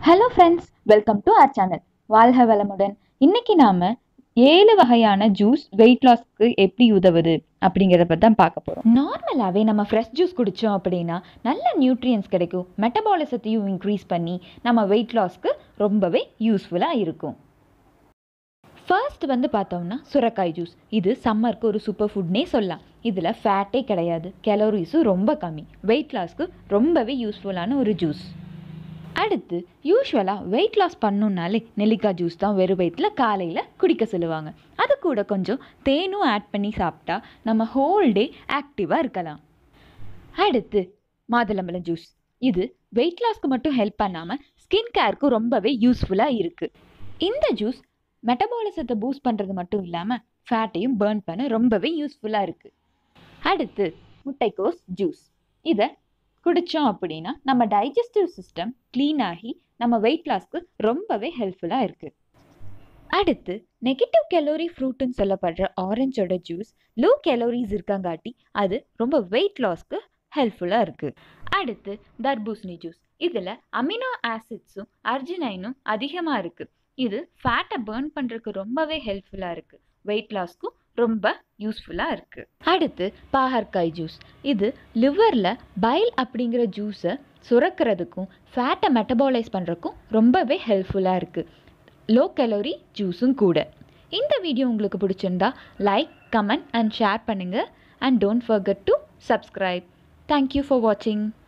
hello friends welcome to our channel வாழ்க வளமுடன் இன்னைக்கு நாம ஏழு வகையான ஜூஸ் வெயிட் லாஸ்க்கு எப்படி உதவுது அப்படிங்கிறத பற்றி தான் பார்க்க போகிறோம் நார்மலாகவே நம்ம ஃப்ரெஷ் ஜூஸ் குடித்தோம் அப்படின்னா நல்ல நியூட்ரியன்ஸ் கிடைக்கும் மெட்டபாலிசத்தையும் இன்க்ரீஸ் பண்ணி நம்ம வெயிட் லாஸ்க்கு ரொம்பவே யூஸ்ஃபுல்லாக இருக்கும் ஃபர்ஸ்ட் வந்து பார்த்தோம்னா சுரக்காய் ஜூஸ் இது சம்மருக்கு ஒரு சூப்பர் ஃபுட்னே சொல்லலாம் இதில் ஃபேட்டே கிடையாது கேலோரிஸும் ரொம்ப கம்மி வெயிட் லாஸ்க்கு ரொம்பவே யூஸ்ஃபுல்லான ஒரு ஜூஸ் அடுத்து யூஸ்வலாக வெயிட் லாஸ் பண்ணுனாலே நெல்லிக்காய் ஜூஸ் தான் வெறும் வயிற்றில் காலையில் குடிக்க சொல்லுவாங்க அது கூட கொஞ்சம் தேனும் ஆட் பண்ணி சாப்பிட்டா நம்ம ஹோல் டே ஆக்டிவாக இருக்கலாம் அடுத்து மாதுளம்பழம் ஜூஸ் இது வெயிட் லாஸ்க்கு மட்டும் ஹெல்ப் பண்ணாமல் ஸ்கின் கேருக்கு ரொம்பவே யூஸ்ஃபுல்லாக இருக்குது இந்த ஜூஸ் மெட்டபாலிசத்தை பூஸ்ட் பண்ணுறது மட்டும் இல்லாமல் ஃபேட்டையும் பேர்ன் பண்ண ரொம்பவே யூஸ்ஃபுல்லாக இருக்குது அடுத்து முட்டைக்கோஸ் ஜூஸ் இதை குடித்தோம் அப்படின்னா நம்ம டைஜஸ்டிவ் சிஸ்டம் க்ளீன் ஆகி நம்ம வெயிட் லாஸ்க்கு ரொம்பவே ஹெல்ப்ஃபுல்லாக இருக்குது அடுத்து நெகட்டிவ் கெலோரி ஃப்ரூட்டுன்னு சொல்லப்படுற ஆரஞ்சோட ஜூஸ் லோ கெலோரிஸ் இருக்கங்காட்டி அது ரொம்ப வெயிட் லாஸ்க்கு ஹெல்ப்ஃபுல்லாக இருக்குது அடுத்து தர்பூசணி ஜூஸ் இதில் அமினோ ஆசிட்ஸும் அர்ஜினைனும் அதிகமாக இருக்குது இது ஃபேட்டை பேர்ன் பண்ணுறதுக்கு ரொம்பவே ஹெல்ப்ஃபுல்லாக இருக்குது வெயிட் லாஸ்க்கும் ரொம்ப யூஸ்ஃபுல்லாக இருக்குது அடுத்து பாகற்காய் ஜூஸ் இது லிவரில் பைல் அப்படிங்கிற ஜூஸை சுரக்கிறதுக்கும் ஃபேட்டை மெட்டபாலைஸ் பண்ணுறதுக்கும் ரொம்பவே ஹெல்ப்ஃபுல்லாக இருக்குது லோ கலோரி ஜூஸும் கூட இந்த வீடியோ உங்களுக்கு பிடிச்சிருந்தா லைக் கமெண்ட் அண்ட் ஷேர் பண்ணுங்கள் and don't forget to subscribe thank you for வாட்சிங்